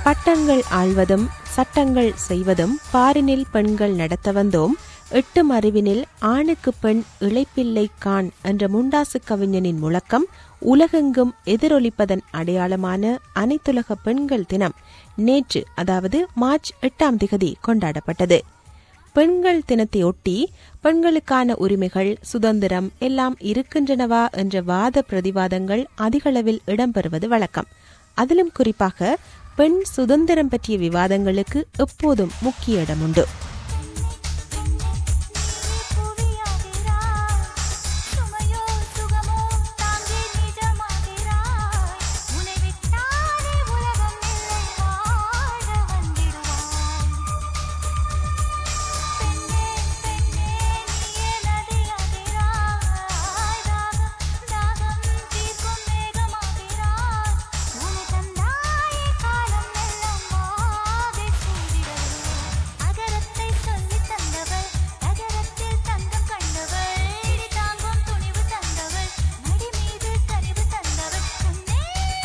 பட்டங்கள் ஆள்வதும் சட்டங்கள் செய்வதும் பாரினில் பெண்கள் நடத்த வந்தோம் எட்டும் அறிவினில் ஆணுக்கு பெண் இளைப்பில்லை கான் என்ற முண்டாசு கவிஞனின் முழக்கம் உலகெங்கும் எதிரொலிப்பதன் அடையாளமான அனைத்துலக பெண்கள் தினம் நேற்று அதாவது மார்ச் எட்டாம் திகதி கொண்டாடப்பட்டது பெண்கள் தினத்தை ஒட்டி பெண்களுக்கான உரிமைகள் சுதந்திரம் எல்லாம் இருக்கின்றனவா என்ற வாத பிரதிவாதங்கள் அதிகளவில் இடம்பெறுவது வழக்கம் அதிலும் குறிப்பாக பெண் சுதந்திரம் பற்றிய விவாதங்களுக்கு எப்போதும் முக்கிய இடம் உண்டு புவியாகிறாய் சுமையோ சுகமோ தாங்கி நிஜமாகிறாய் உன்னை விட்டாலே உலகம் இல்லை வாழ வந்திடுவாய் பெண்ணே பெண்ணே நீயே நதியாகிறாய் தாகம் தாகம் தீர்க்கும் மேகமாகிறாய் உன்னை தந்தாயே காலம் எல்லாம் மாதை சூடிடவே அகரத்தை சொல்லித் தந்தவள் நகரத்தில் தங்கம் கண்டவள் இடி தாங்கும் துணிவு தந்தவள் மடி மீது கனிவு தந்தவள் உன்னே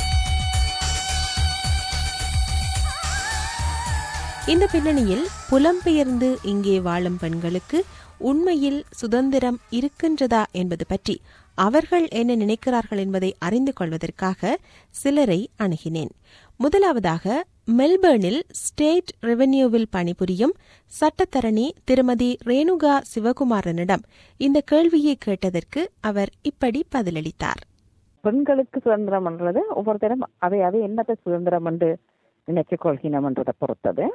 இந்த பின்னணியில் புலம்பெயர்ந்து இங்கே வாழும் பெண்களுக்கு உண்மையில் சுதந்திரம் இருக்கின்றதா என்பது பற்றி அவர்கள் என்ன நினைக்கிறார்கள் என்பதை அறிந்து கொள்வதற்காக சிலரை அணுகினேன் முதலாவதாக மெல்பர்னில் ஸ்டேட் ரெவென்யூவில் பணிபுரியும் சட்டத்தரணி திருமதி ரேணுகா சிவகுமாரனிடம் இந்த கேள்வியை கேட்டதற்கு அவர் இப்படி பதிலளித்தார் பெண்களுக்கு சுதந்திரம்ன்றது ஒவ்வொருத்தரும் அவை அவை என்னத்தை சுதந்திரம் என்று நினைச்சு கொள்கினம்ன்றதை பொறுத்தது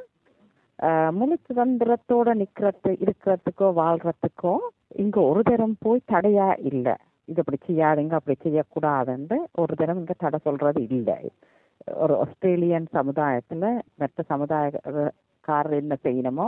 ஆஹ் முழு சுதந்திரத்தோட நிக்கிறது இருக்கிறதுக்கோ வாழ்றதுக்கோ இங்க ஒரு தரம் போய் தடையா இல்லை இது அப்படி செய்யாதுங்க அப்படி செய்யக்கூடாதுன்னு ஒரு தரம் இங்க தடை சொல்றது இல்லை ஒரு ஆஸ்திரேலியன் சமுதாயத்துல மற்ற சமுதாயக்காரர் என்ன செய்யணுமோ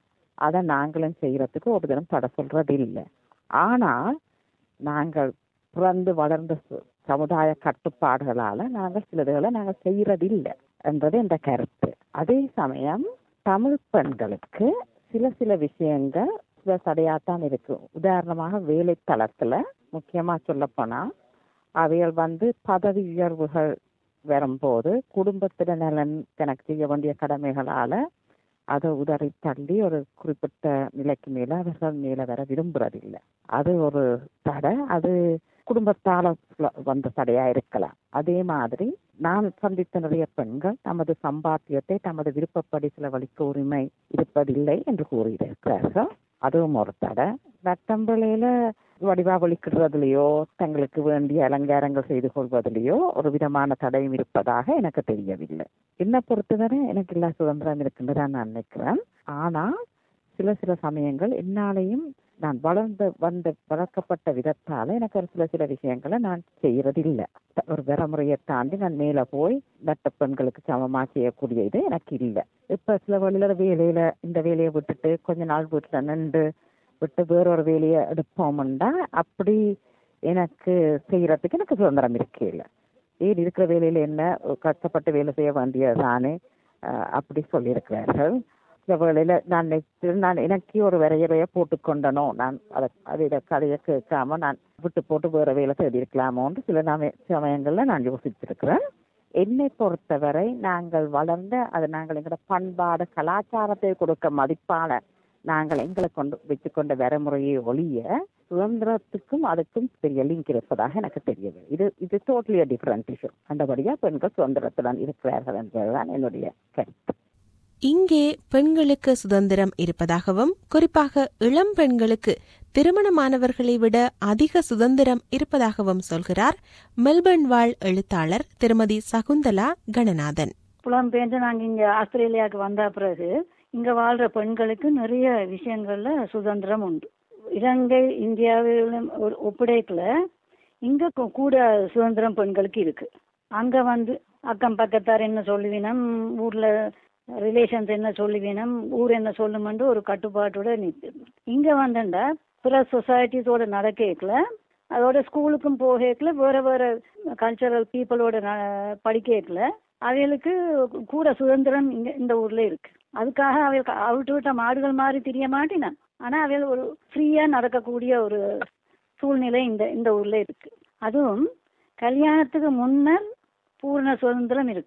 அதை நாங்களும் செய்யறதுக்கு ஒரு தரம் தடை சொல்றது இல்லை ஆனால் நாங்கள் பிறந்து வளர்ந்த சு- சமுதாய கட்டுப்பாடுகளால நாங்கள் சிலதுகளை நாங்கள் செய்யறதில்லை என்றது என்ற கருத்து அதே சமயம் தமிழ் பெண்களுக்கு சில சில விஷயங்கள் சில தடையாத்தான் இருக்கு உதாரணமாக வேலை தளத்துல முக்கியமா சொல்ல போனா அவைகள் வந்து பதவி உயர்வுகள் வரும்போது குடும்பத்தின நலன் எனக்கு செய்ய வேண்டிய கடமைகளால அதை உதறி தள்ளி ஒரு குறிப்பிட்ட நிலைக்கு மேல அவர்கள் மேல வர விரும்புறதில்லை அது ஒரு தடை அது குடும்பத்தால சில- வந்த தடையா இருக்கலாம் அதே மாதிரி நான் சந்தித்த நிறைய பெண்கள் தமது சம்பாத்தியத்தை தமது விருப்பப்படி செலவழிக்க உரிமை இருப்பதில்லை என்று கூறியிருக்கிறார்கள் அதுவும் ஒரு தடை நட்டம்பளையில வடிவாவளிக்கிறதுலையோ தங்களுக்கு வேண்டிய அலங்காரங்கள் செய்து கொள்வதிலேயோ ஒரு விதமான தடையும் இருப்பதாக எனக்கு தெரியவில்லை என்னை பொறுத்தவரை எனக்கு எல்லா சுதந்திரம் இருக்குன்னு தான் நான் நினைக்கிறேன் ஆனா சில சில சமயங்கள் என்னாலையும் நான் வளர்ந்த வந்த வளர்க்கப்பட்ட விதத்தால எனக்கு ஒரு சில சில விஷயங்களை நான் செய்யறதில்லை ஒரு வரமுறையை தாண்டி நான் மேல போய் மற்ற பெண்களுக்கு சமமா செய்யக்கூடிய இது எனக்கு இல்லை இப்ப சில வழியில வேலையில இந்த வேலையை விட்டுட்டு கொஞ்ச நாள் வீட்டுல நின்று விட்டு வேறொரு வேலையை எடுப்போம்டா அப்படி எனக்கு செய்யறதுக்கு எனக்கு சுதந்திரம் இருக்கே இல்லை ஏன் இருக்கிற வேலையில என்ன கஷ்டப்பட்டு வேலை செய்ய வேண்டியதானே அஹ் அப்படி சொல்லியிருக்கிறார்கள் சில வேளையில நான் நினைத்து நான் எனக்கு ஒரு வரையறைய போட்டுக்கொண்டனோ நான் அதை அதை கதையை கேட்காம நான் விட்டு போட்டு வேற வேலை தேடி இருக்கலாமோன்னு சில நாம சமயங்கள்ல நான் யோசிச்சிருக்கிறேன் என்னை பொறுத்தவரை நாங்கள் வளர்ந்த அது நாங்கள் எங்களோட பண்பாடு கலாச்சாரத்தை கொடுக்க மதிப்பான நாங்கள் எங்களை கொண்டு வச்சுக்கொண்ட வரைமுறையை ஒழிய சுதந்திரத்துக்கும் அதுக்கும் பெரிய லிங்க் இருப்பதாக எனக்கு தெரியவில்லை இது இது டோட்டலி டிஃபரண்ட் இஷ்யூ அந்தபடியா பெண்கள் சுதந்திரத்துடன் இருக்கிறார்கள் என்பதுதான் என்னுடைய கருத்து இங்கே பெண்களுக்கு சுதந்திரம் இருப்பதாகவும் குறிப்பாக இளம் பெண்களுக்கு திருமணமானவர்களை விட அதிக சுதந்திரம் இருப்பதாகவும் சொல்கிறார் மெல்பர்ன் வாழ் எழுத்தாளர் திருமதி சகுந்தலா கணநாதன் புலம்பெயர்ந்து நாங்க இங்க ஆஸ்திரேலியாவுக்கு வந்த பிறகு இங்க வாழ்ற பெண்களுக்கு நிறைய விஷயங்கள்ல சுதந்திரம் உண்டு இலங்கை இந்தியாவிலும் ஒரு ஒப்படைக்கல இங்க கூ- கூட சுதந்திரம் பெண்களுக்கு இருக்கு அங்க வந்து அக்கம் பக்கத்தார் என்ன சொல்லுவினம் ஊர்ல ரிலேஷன்ஸ் என்ன சொல்லுவினம் ஊர் என்ன சொல்லுமென்று ஒரு கட்டுப்பாட்டோட நிற்குது இங்க வந்துண்டா பிற சொசைட்டிஸோட நடக்கல அதோட ஸ்கூலுக்கும் போகல வேற வேற கல்ச்சரல் பீப்புளோட படிக்கல அவைகளுக்கு கூட சுதந்திரம் இங்க இந்த ஊர்ல இருக்கு அதுக்காக அவைகளுக்கு அவிட்டு விட்ட மாடுகள் மாதிரி தெரிய மாட்டினா ஆனா அவைகள் ஒரு ஃப்ரீயா நடக்கக்கூடிய ஒரு சூழ்நிலை இந்த இந்த ஊர்ல இருக்கு அதுவும் கல்யாணத்துக்கு முன்னர் பூர்ண சுதந்திரம் இருக்கு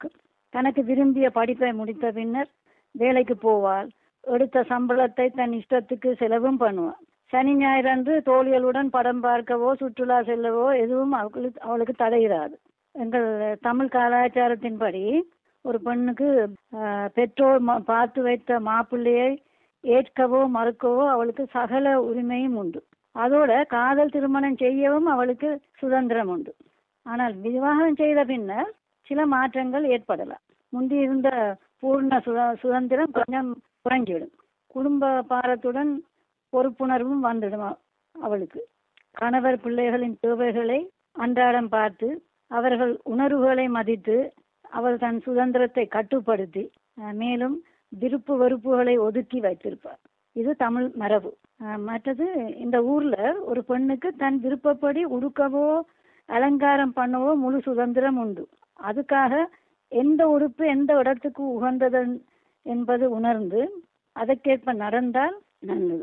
தனக்கு விரும்பிய படிப்பை முடித்த பின்னர் வேலைக்கு போவாள் எடுத்த சம்பளத்தை தன் இஷ்டத்துக்கு செலவும் பண்ணுவாள் சனி ஞாயிறன்று தோழிகளுடன் படம் பார்க்கவோ சுற்றுலா செல்லவோ எதுவும் அவளுக்கு அவளுக்கு தடையிடாது எங்கள் தமிழ் கலாச்சாரத்தின்படி ஒரு பெண்ணுக்கு ஆஹ், பெற்றோர் ம- பார்த்து வைத்த மாப்பிள்ளையை ஏற்கவோ மறுக்கவோ அவளுக்கு சகல உரிமையும் உண்டு அதோட காதல் திருமணம் செய்யவும் அவளுக்கு சுதந்திரம் உண்டு ஆனால் விவாகம் செய்த பின்னர் சில மாற்றங்கள் ஏற்படலாம் முந்தி இருந்த பூர்ண சுத சுதந்திரம் கொஞ்சம் குறைஞ்சிடும் குடும்ப பாரத்துடன் பொறுப்புணர்வும் வந்துடும் அவ- அவளுக்கு கணவர் பிள்ளைகளின் தேவைகளை அன்றாடம் பார்த்து அவர்கள் உணர்வுகளை மதித்து அவள் தன் சுதந்திரத்தை கட்டுப்படுத்தி அஹ், மேலும் விருப்பு வெறுப்புகளை ஒதுக்கி வைத்திருப்பார் இது தமிழ் மரபு அஹ், மற்றது இந்த ஊர்ல ஒரு பெண்ணுக்கு தன் விருப்பப்படி உடுக்கவோ அலங்காரம் பண்ணவோ முழு சுதந்திரம் உண்டு அதுக்காக எந்த உடுப்பு எந்த இடத்துக்கு உகந்தது என்பது உணர்ந்து அதற்கேற்ப நடந்தால் நல்லது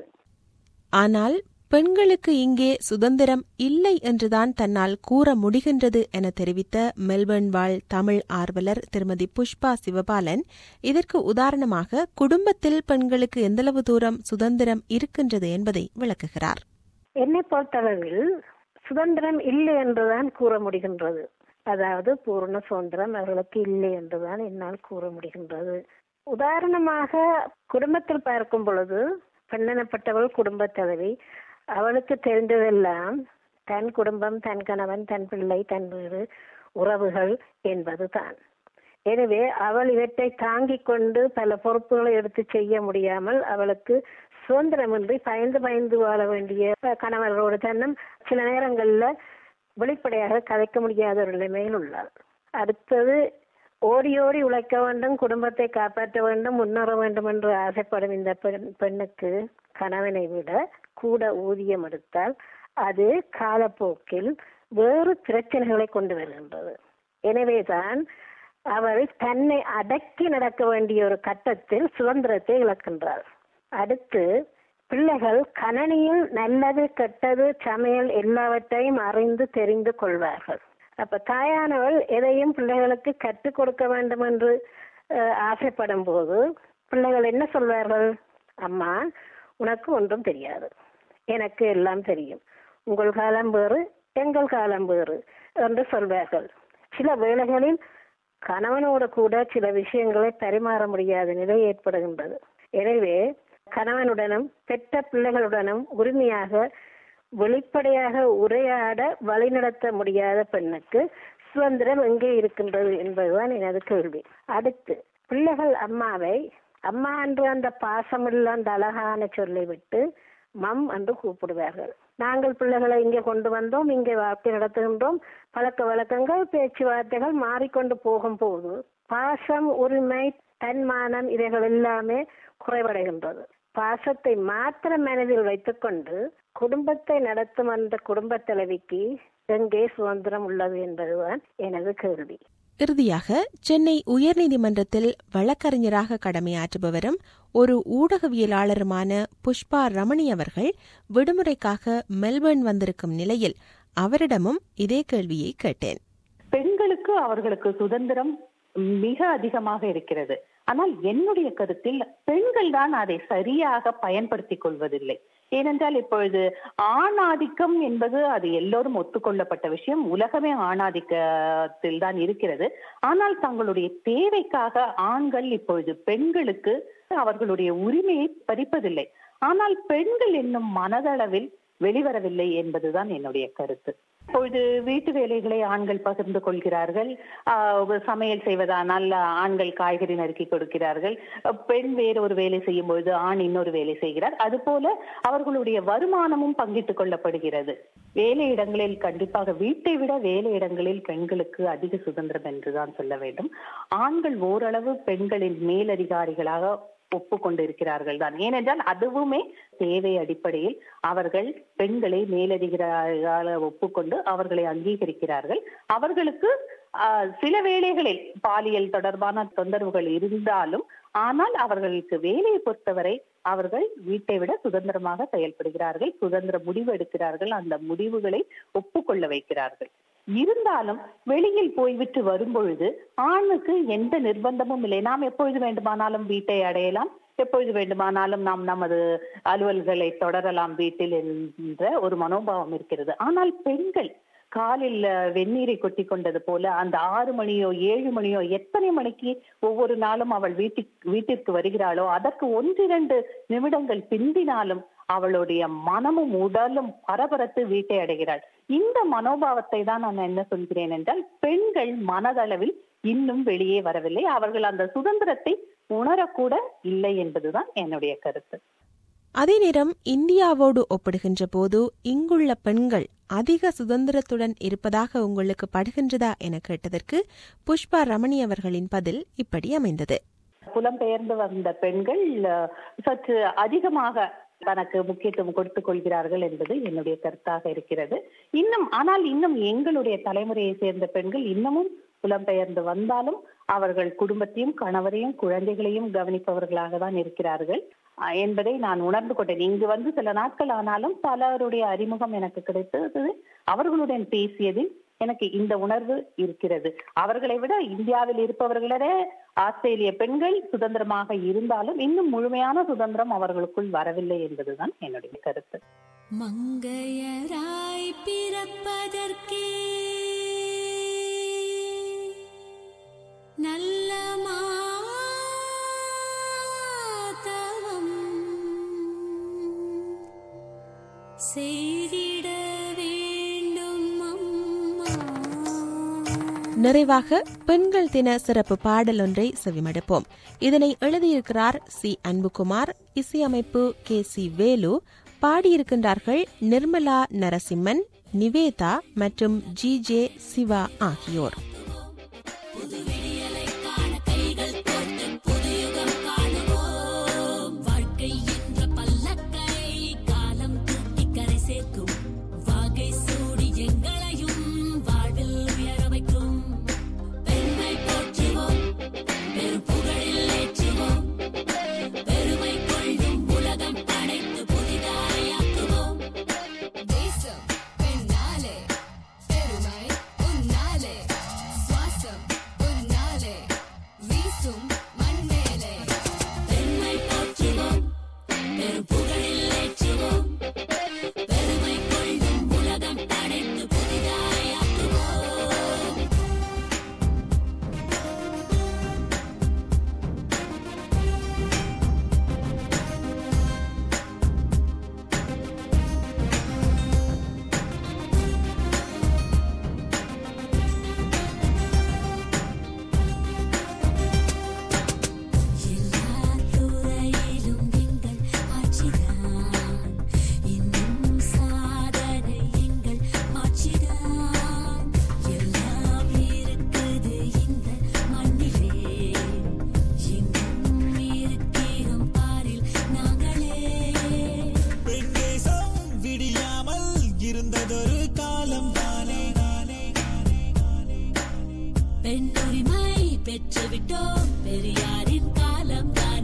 ஆனால் பெண்களுக்கு இங்கே சுதந்திரம் இல்லை என்றுதான் தன்னால் கூற முடிகின்றது என தெரிவித்த மெல்பர்ன் வாழ் தமிழ் ஆர்வலர் திருமதி புஷ்பா சிவபாலன் இதற்கு உதாரணமாக குடும்பத்தில் பெண்களுக்கு எந்தளவு தூரம் சுதந்திரம் இருக்கின்றது என்பதை விளக்குகிறார் என்னை பொறுத்தளவில் சுதந்திரம் இல்லை என்றுதான் கூற முடிகின்றது அதாவது பூர்ண சுதந்திரம் அவர்களுக்கு இல்லை என்றுதான் என்னால் கூற முடிகின்றது உதாரணமாக குடும்பத்தில் பார்க்கும் பொழுது பெண்ணெனப்பட்டவள் குடும்பத் தலைவி அவளுக்கு தெரிந்ததெல்லாம் தன் குடும்பம் தன் கணவன் தன் பிள்ளை தன் வீடு உறவுகள் என்பதுதான் எனவே அவள் இவற்றை தாங்கிக் கொண்டு பல பொறுப்புகளை எடுத்து செய்ய முடியாமல் அவளுக்கு சுதந்திரமின்றி பயந்து பயந்து வாழ வேண்டிய கணவர்களோடு தன்னும் சில நேரங்கள்ல வெளிப்படையாக கதைக்க முடியாத ஒரு நிலைமையில் உள்ளாள் அடுத்தது ஓடி ஓடி உழைக்க வேண்டும் குடும்பத்தை காப்பாற்ற வேண்டும் முன்னேற வேண்டும் என்று ஆசைப்படும் இந்த பெண் பெண்ணுக்கு கணவனை விட கூட ஊதியம் எடுத்தால் அது காலப்போக்கில் வேறு பிரச்சனைகளை கொண்டு வருகின்றது எனவேதான் அவள் தன்னை அடக்கி நடக்க வேண்டிய ஒரு கட்டத்தில் சுதந்திரத்தை இழக்கின்றாள் அடுத்து பிள்ளைகள் கணனியில் நல்லது கெட்டது சமையல் எல்லாவற்றையும் அறிந்து தெரிந்து கொள்வார்கள் அப்ப தாயானவள் எதையும் பிள்ளைகளுக்கு கற்றுக் கொடுக்க வேண்டும் என்று அஹ், ஆசைப்படும் போது பிள்ளைகள் என்ன சொல்வார்கள் அம்மா உனக்கு ஒன்றும் தெரியாது எனக்கு எல்லாம் தெரியும் உங்கள் காலம் வேறு எங்கள் காலம் வேறு என்று சொல்வார்கள் சில வேளைகளில் கணவனோடு கூட சில விஷயங்களை பரிமாற முடியாத நிலை ஏற்படுகின்றது எனவே கணவனுடனும் பெற்ற பிள்ளைகளுடனும் உரிமையாக வெளிப்படையாக உரையாட வழிநடத்த முடியாத பெண்ணுக்கு சுதந்திரம் எங்கே இருக்கின்றது என்பதுதான் எனது கேள்வி அடுத்து பிள்ளைகள் அம்மாவை அம்மா என்று அந்த பாசமுள்ள அந்த அழகான சொல்லை விட்டு மம் என்று கூப்பிடுவார்கள் நாங்கள் பிள்ளைகளை இங்கே கொண்டு வந்தோம் இங்கே வாழ்க்கை நடத்துகின்றோம் பழக்க வழக்கங்கள் பேச்சுவார்த்தைகள் மாறிக்கொண்டு போகும் போது பாசம் உரிமை தன்மானம் இவைகள் எல்லாமே குறைவடைகின்றது பாசத்தை மாத்திரம் மனதில் வைத்துக்கொண்டு குடும்பத்தை நடத்தும் அந்த குடும்ப தலைவிக்கு எங்கே சுதந்திரம் உள்ளது என்பதுதான் எனது கேள்வி இறுதியாக சென்னை உயர்நீதிமன்றத்தில் வழக்கறிஞராக கடமையாற்றுபவரும் ஒரு ஊடகவியலாளருமான புஷ்பா ரமணி அவர்கள் விடுமுறைக்காக மெல்பர்ன் வந்திருக்கும் நிலையில் அவரிடமும் இதே கேள்வியை கேட்டேன் பெண்களுக்கு அவர்களுக்கு சுதந்திரம் மிக அதிகமாக இருக்கிறது ஆனால் என்னுடைய கருத்தில் பெண்கள் தான் அதை சரியாக பயன்படுத்திக் கொள்வதில்லை ஏனென்றால் இப்பொழுது ஆணாதிக்கம் என்பது அது எல்லோரும் ஒத்துக்கொள்ளப்பட்ட விஷயம் உலகமே ஆணாதிக்கத்தில் தான் இருக்கிறது ஆனால் தங்களுடைய தேவைக்காக ஆண்கள் இப்பொழுது பெண்களுக்கு அவர்களுடைய உரிமையை பறிப்பதில்லை ஆனால் பெண்கள் என்னும் மனதளவில் வெளிவரவில்லை என்பதுதான் என்னுடைய கருத்து இப்பொழுது வீட்டு வேலைகளை ஆண்கள் பகிர்ந்து கொள்கிறார்கள் ஆஹ் சமையல் செய்வதானால் ஆண்கள் காய்கறி நறுக்கி கொடுக்கிறார்கள் பெண் வேறு ஒரு வேலை செய்யும் பொழுது ஆண் இன்னொரு வேலை செய்கிறார் அதுபோல அவர்களுடைய வருமானமும் பங்கிட்டுக் கொள்ளப்படுகிறது வேலை இடங்களில் கண்டிப்பாக வீட்டை விட வேலை இடங்களில் பெண்களுக்கு அதிக சுதந்திரம் என்றுதான் சொல்ல வேண்டும் ஆண்கள் ஓரளவு பெண்களின் மேலதிகாரிகளாக ஒப்புக்கொண்டு இருக்கிறார்கள் தான் ஏனென்றால் அதுவுமே தேவை அடிப்படையில் அவர்கள் பெண்களை மேலதிகாரிகளாக ஒப்புக்கொண்டு அவர்களை அங்கீகரிக்கிறார்கள் அவர்களுக்கு ஆஹ், சில வேளைகளில் பாலியல் தொடர்பான தொந்தரவுகள் இருந்தாலும் ஆனால் அவர்களுக்கு வேலையை பொறுத்தவரை அவர்கள் வீட்டை விட சுதந்திரமாக செயல்படுகிறார்கள் சுதந்திர முடிவு எடுக்கிறார்கள் அந்த முடிவுகளை ஒப்புக்கொள்ள வைக்கிறார்கள் இருந்தாலும் வெளியில் போய்விட்டு வரும்பொழுது ஆணுக்கு எந்த நிர்பந்தமும் இல்லை நாம் எப்பொழுது வேண்டுமானாலும் வீட்டை அடையலாம் எப்பொழுது வேண்டுமானாலும் நாம் நமது அலுவல்களை தொடரலாம் வீட்டில் என்ற ஒரு மனோபாவம் இருக்கிறது ஆனால் பெண்கள் காலில் அஹ், வெந்நீரை கொட்டி கொண்டது போல அந்த ஆறு மணியோ ஏழு மணியோ எத்தனை மணிக்கு ஒவ்வொரு நாளும் அவள் வீட்டுக்கு வீட்டிற்கு வருகிறாளோ அதற்கு ஒன்றிரண்டு நிமிடங்கள் பிந்தினாலும் அவளுடைய மனமும் உடலும் பரபரத்து வீட்டை அடைகிறாள் இந்த மனோபாவத்தை தான் நான் என்ன சொல்கிறேன் என்றால் பெண்கள் மனதளவில் இன்னும் வெளியே வரவில்லை அவர்கள் அந்த சுதந்திரத்தை உணரக்கூட இல்லை என்பதுதான் என்னுடைய கருத்து அதே நேரம் இந்தியாவோடு ஒப்பிடுகின்ற போது இங்குள்ள பெண்கள் அதிக சுதந்திரத்துடன் இருப்பதாக உங்களுக்கு படுகின்றதா என கேட்டதற்கு புஷ்பா ரமணி அவர்களின் பதில் இப்படி அமைந்தது புலம்பெயர்ந்து வந்த பெண்கள் அஹ், சற்று அதிகமாக தனக்கு முக்கியத்துவம் கொடுத்துக் கொள்கிறார்கள் என்பது என்னுடைய கருத்தாக இருக்கிறது இன்னும் ஆனால் இன்னும் எங்களுடைய தலைமுறையை சேர்ந்த பெண்கள் இன்னமும் புலம்பெயர்ந்து வந்தாலும் அவர்கள் குடும்பத்தையும் கணவரையும் குழந்தைகளையும் கவனிப்பவர்களாக தான் இருக்கிறார்கள் அஹ், என்பதை நான் உணர்ந்து கொண்டேன் இங்கு வந்து சில நாட்கள் ஆனாலும் பலருடைய அறிமுகம் எனக்கு கிடைத்தது அவர்களுடன் பேசியதில் எனக்கு இந்த உணர்வு இருக்கிறது அவர்களை விட இந்தியாவில் இருப்பவர்களே ஆஸ்திரேலிய பெண்கள் சுதந்திரமாக இருந்தாலும் இன்னும் முழுமையான சுதந்திரம் அவர்களுக்குள் வரவில்லை என்பதுதான் என்னுடைய கருத்து மங்கையராய் பிறப்பதற்கே நல்ல மாதவம் செய்திட வேண்டும் அம்மா நிறைவாக பெண்கள் தின சிறப்பு பாடல் ஒன்றை செவிமடுப்போம் இதனை எழுதியிருக்கிறார் சி அன்புகுமார் இசையமைப்பு கே சி வேலு பாடியிருக்கின்றார்கள் நிர்மலா நரசிம்மன் நிவேதா மற்றும் ஜி ஜே சிவா ஆகியோர் வாழ்க்கை என்ற பல்லக்கை காலம் தூக்கி கரை சேர்க்கும் வாகை சூடி எங்களையும் வாழ்வில் உயர வைக்கும் பெண்மை போற்றுவோம் பெரும் புகழில் ஏற்றுவோம் பெருமை கொள்ளும் உலகம் படைத்து புதிதாயாக்குவோம் தேசம் பெண்ணாலே பெருமை உன்னாலே சுவாசம் உன்னாலே வீசும் மண்மேலே பெண்மை போற்றுவோம் பெரும் புகழில் ஏற்றுவோம் பெருமை கொள்ளும் உலகம் படைத்து புதிதாயாக்குவோம் எல்லா துறையிலும் எங்கள் ஆட்சிதான் இன்னும் சாதனை எங்கள் மாட்சிதான் எல்லாம் இருக்குது இந்த மண்ணிலே எங்கும் இருக்கிறோம் பாரில் நாங்களே பெண் தேசம் விடியாமல் இருந்ததொரு காலம் தானே பெண் உரிமை பெற்றுவிட்டோம் பெரியாரின் காலம் தானே